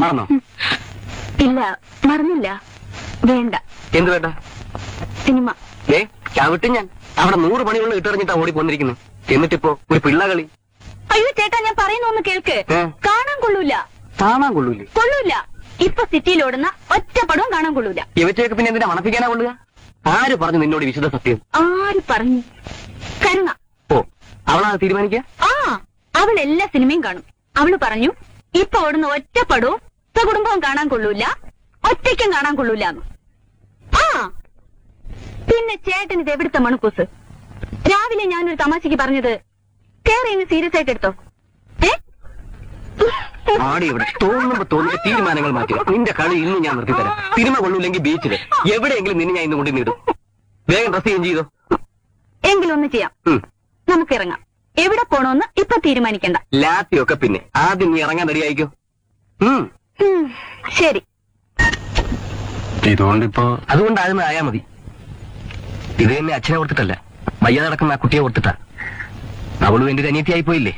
മറന്നോ ഇല്ല മറന്നില്ല വേണ്ട എന്ത് വേണ്ട സിനിമ ഏ ചവിട്ട് ഞാൻ അവിടെ നൂറ് പണികളിൽ ഇട്ടെറിഞ്ഞിട്ടാ ഓടി പോന്നിരിക്കുന്നു എന്നിട്ടിപ്പോ ഒരു പിള്ളകളി അയ്യോ ചേട്ടാ ഞാൻ പറയുന്ന ഒന്ന് കേൾക്ക് ഏ? കാണാൻ കൊള്ളൂല കാണാൻ കൊള്ളൂലേ കൊള്ളൂല ഇപ്പൊ സിറ്റിയിൽ ഓടുന്ന ഒറ്റ പടവും കാണാൻ കൊള്ളൂല ഇവറ്റയൊക്കെ പിന്നെ എന്തിനാ മണപ്പിക്കാനാ കൊള്ളുക ആര് പറഞ്ഞു നിന്നോട് ഈ വിശുദ്ധ സത്യം ആര് പറഞ്ഞു കരുണ ഓ അവളാ തീരുമാനിക്കുക ആ അവൾ എല്ലാ സിനിമയും കാണും അവള് പറഞ്ഞു ഇപ്പൊ ഓടുന്ന ഒറ്റ പടവും സകുടുംബവും കാണാൻ കൊള്ളൂല ഒറ്റയ്ക്കും കാണാൻ കൊള്ളൂലെന്ന് ആ പിന്നെ ചേട്ടൻ ഇത് എവിടുത്തെ മണക്കൂസ് രാവിലെ ഞാനൊരു തമാശക്ക് പറഞ്ഞത് കേറി ഇന്ന് സീരിയസ് ആയിട്ട് എടുത്തോ ഏ ആടി ഇവിടെ തോന്നുമ്പോ തോന്നിയ തീരുമാനങ്ങൾ മാറ്റുക നിന്റെ കളി ഇന്ന് ഞാൻ നിർത്തിത്തരാം സിനിമ കൊള്ളൂല്ലെങ്കിൽ ബീച്ചില് എവിടെയെങ്കിലും നിന്നെ ഞാൻ ഇന്ന് കൊണ്ട് നീടും വേഗം ഡ്രസ് ചെയ്യും ചെയ്തോ എങ്കിലൊന്ന് ചെയ്യാം ഉം. നമുക്ക് ഇറങ്ങാം എവിടെ പോണോന്ന് ഇപ്പൊ തീരുമാനിക്കണ്ട ലാത്തിയൊക്കെ പിന്നെ ആദ്യം നീ ഇറങ്ങാൻ റെഡിയായിക്കോ ഉം ഉം, ശരി ഇതുകൊണ്ടിപ്പോ അതുകൊണ്ടാകുന്ന ആയാ മതി ഇത് തന്നെ അച്ഛനെ ഓർത്തിട്ടല്ല വയ്യാതെ നടക്കുന്ന ആ കുട്ടിയെ ഓർത്തിട്ടാ അവളും എന്റെ ഒരു അനിയത്തിയായി പോയില്ലേ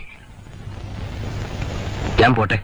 ഞാൻ പോട്ടെ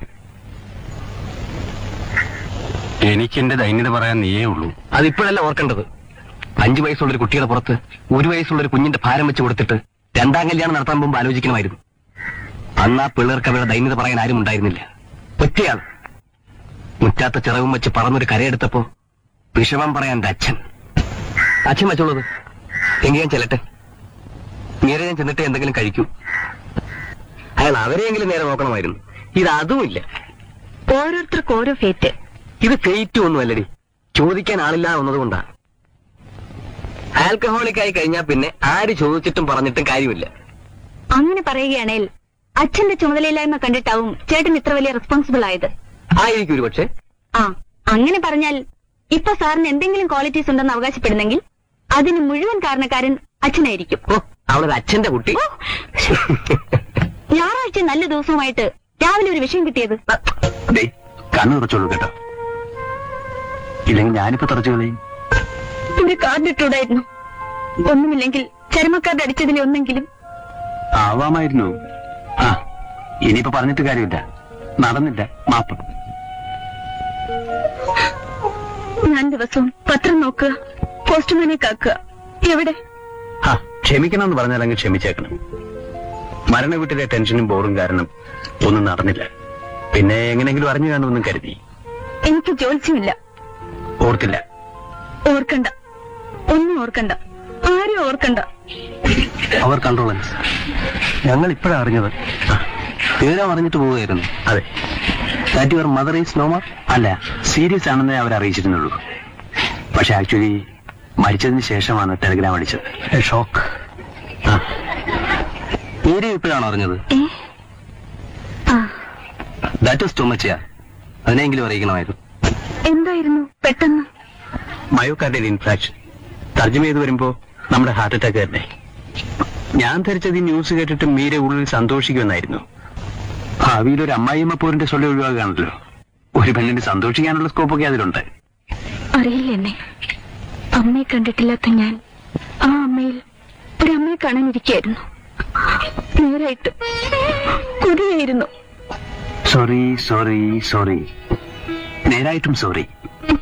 എനിക്ക് എന്റെ ദൈന്യത പറയാൻ നീയേ ഉള്ളൂ അതിപ്പോഴല്ല ഓർക്കേണ്ടത് അഞ്ചു വയസ്സുള്ള ഒരു കുട്ടിയുടെ പുറത്ത് ഒരു വയസ്സുള്ള ഒരു കുഞ്ഞിന്റെ ഭാരം വെച്ച് കൊടുത്തിട്ട് രണ്ടാം കല്യാണം നടത്താൻ മുമ്പ് ആലോചിക്കണമായിരുന്നു അന്ന് ആ പിള്ളേർക്ക് അവരുടെ ദൈന്യത പറയാൻ ആരും ഉണ്ടായിരുന്നില്ല ഒറ്റയാൾ മുറ്റാത്ത ചിറവും വെച്ച് പറന്നൊരു കരയെടുത്തപ്പോ വിഷമം പറയാൻ എന്റെ അച്ഛൻ അച്ഛൻ വെച്ചോളത് എങ്കിൽ ഞാൻ ചെല്ലട്ടെ നേരെ ഞാൻ ചെന്നിട്ട് എന്തെങ്കിലും കഴിക്കൂ അയാൾ അവരെയെങ്കിലും നേരെ നോക്കണമായിരുന്നു ഇത് അതുമില്ല ഓരോരുത്തർക്ക് ഓരോ ഫേറ്റ് ഇത് ഫെയ്റ്റ് ഒന്നുമല്ലടി ചോദിക്കാൻ ആളില്ല എന്നതുകൊണ്ടാ ആൽക്കഹോളിക് ആയി കഴിഞ്ഞാൽ പിന്നെ ആര് ചോദിച്ചിട്ടും പറഞ്ഞിട്ടും കാര്യമില്ല അങ്ങനെ പറയുകയാണെങ്കിൽ അച്ഛന്റെ ചുമതലയില്ലായ്മ കണ്ടിട്ടാവും ചേട്ടൻ ഇത്ര വലിയ റെസ്പോൺസിബിൾ ആയത് ആയിരിക്കും ഒരു പക്ഷേ ആ അങ്ങനെ പറഞ്ഞാൽ ഇപ്പൊ സാറിന് എന്തെങ്കിലും ക്വാളിറ്റീസ് ഉണ്ടെന്ന് അവകാശപ്പെടുന്നെങ്കിൽ അതിന് മുഴുവൻ കാരണക്കാരൻ അച്ഛനായിരിക്കും ഓ അവളൊരു അച്ഛന്റെ കുട്ടി ഓ, ശ്ശെ. ഞായറാഴ്ച നല്ല ദിവസവുമായിട്ട് രാവിലെ ഒരു വിഷയം കിട്ടിയത് ദേ കണ്ണു തുറച്ചോളൂ കേട്ടോ ഇല്ലെങ്കിൽ ഞാനിപ്പോ തുറച്ചു കളയും ഒരു കാർഡ് ഇട്ടൂടായിരുന്നു ഒന്നുമില്ലെങ്കിൽ ചരമക്കാർഡ് അടിച്ചതിലെ ഒന്നെങ്കിലും ആവാമായിരുന്നു ആ ഇനിയിപ്പോ പറഞ്ഞിട്ട് കാര്യമില്ല നടന്നില്ല മാപ്പ് ഞാൻ ദിവസവും പത്രം നോക്കുക പോസ്റ്റ്മാനെ കാക്കുക എവിടെ ആ ക്ഷമിക്കണമെന്ന് പറഞ്ഞാൽ അങ്ങ് ക്ഷമിച്ചേക്കണം മരണ വീട്ടിലെ ടെൻഷനും ബോറും കാരണം ഒന്നും നടന്നില്ല പിന്നെ എങ്ങനെയെങ്കിലും അറിഞ്ഞു കാണുമെന്നും കരുതി എനിക്ക് ജോത്സ്യമില്ല ഓർത്തില്ല ഓർക്കണ്ട ഒന്നും ഓർക്കണ്ട ആരും ഓർക്കണ്ട അവർ കൺട്രോളൻസ് ഞങ്ങൾ ഇപ്പോഴാണ് അറിഞ്ഞത് തീരം അറിഞ്ഞിട്ട് പോവുകയായിരുന്നു അതെ ദാറ്റ് യുവർ മദർ ഈസ് നോമർ അല്ല സീരിയസ് ആണെന്നേ അവർ അറിയിച്ചിരുന്നുള്ളൂ പക്ഷെ ആക്ച്വലി മരിച്ചതിന് ശേഷമാണ് ടെലിഗ്രാം അടിച്ചത് ഷോക്ക് ആ തീരെ ഇപ്പോഴാണ് അറിഞ്ഞത് ഏ ആ ദാറ്റ് വാസ് ടു മച്ച് അതിനെങ്കിലും അറിയിക്കണമായിരുന്നു എന്തായിരുന്നു പെട്ടെന്ന് മയോകാർഡിയൽ ഇൻഫ്രാക്ഷൻ തർജ്ജമ ചെയ്ത് വരുമ്പോ നമ്മുടെ ഹാർട്ട് അറ്റാക്ക് തന്നെ ഞാൻ ധരിച്ചത് ഈ ന്യൂസ് കേട്ടിട്ട് മീരെ ഉള്ളിൽ സന്തോഷിക്കുമെന്നായിരുന്നു ഭാവിയിൽ ഒരു അമ്മായിയമ്മ പോരിന്റെ സ്വല്ലം ഒഴിവാക്കുകയാണല്ലോ ഒരു പെണ്ണിന് സന്തോഷിക്കാനുള്ള സ്കോപ്പൊക്കെ അതിലുണ്ട് അറിയില്ല എന്നെ അമ്മയെ കണ്ടിട്ടില്ലാത്ത ഞാൻ ആ അമ്മയിൽ ഒരു അമ്മയെ കാണാനിരിക്കായിരുന്നു നേരായിട്ട് കൊതിയായിരുന്നു സോറി സോറി സോറി നേരായിട്ടും സോറി